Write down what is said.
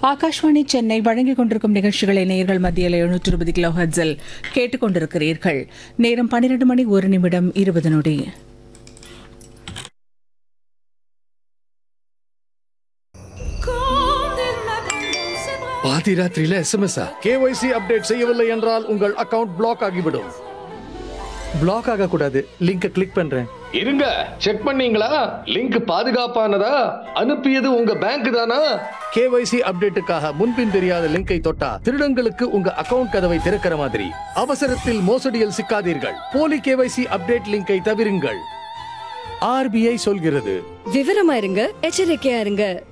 ஆகாஷ்வாணி சென்னை வழங்கிக் கொண்டிருக்கும் நிகழ்ச்சிகளை நேர்கள் மத்தியில் எழுநூற்று இருபது கிலோ ஹர்ட்ஸில் கேட்டுக்கொண்டிருக்கிறீர்கள் நேரம் பன்னிரண்டு மணி ஒரு நிமிடம் இருபது நொடி பாதி ராத்திரியில எஸ்எம்எஸ் கேஒய்சி அப்டேட் செய்யவில்லை என்றால் உங்கள் அக்கவுண்ட் பிளாக் ஆகிவிடும் பிளாக் ஆக கூடாது லிங்கை கிளிக் பண்றேன் இருங்க செக் பண்ணீங்களா லிங்க் பாதுகாப்பானதா அனுப்பியது உங்க பேங்க் தானா கேஒய்சி அப்டேட்டுக்காக முன்பின் தெரியாத லிங்கை தொட்டா திருடங்களுக்கு உங்க அக்கவுண்ட் கதவை திறக்கிற மாதிரி அவசரத்தில் மோசடியில் சிக்காதீர்கள் போலி கேஒய்சி அப்டேட் லிங்கை தவிருங்கள் ஆர்பிஐ சொல்கிறது விவரமா இருங்க எச்சரிக்கையா இருங்க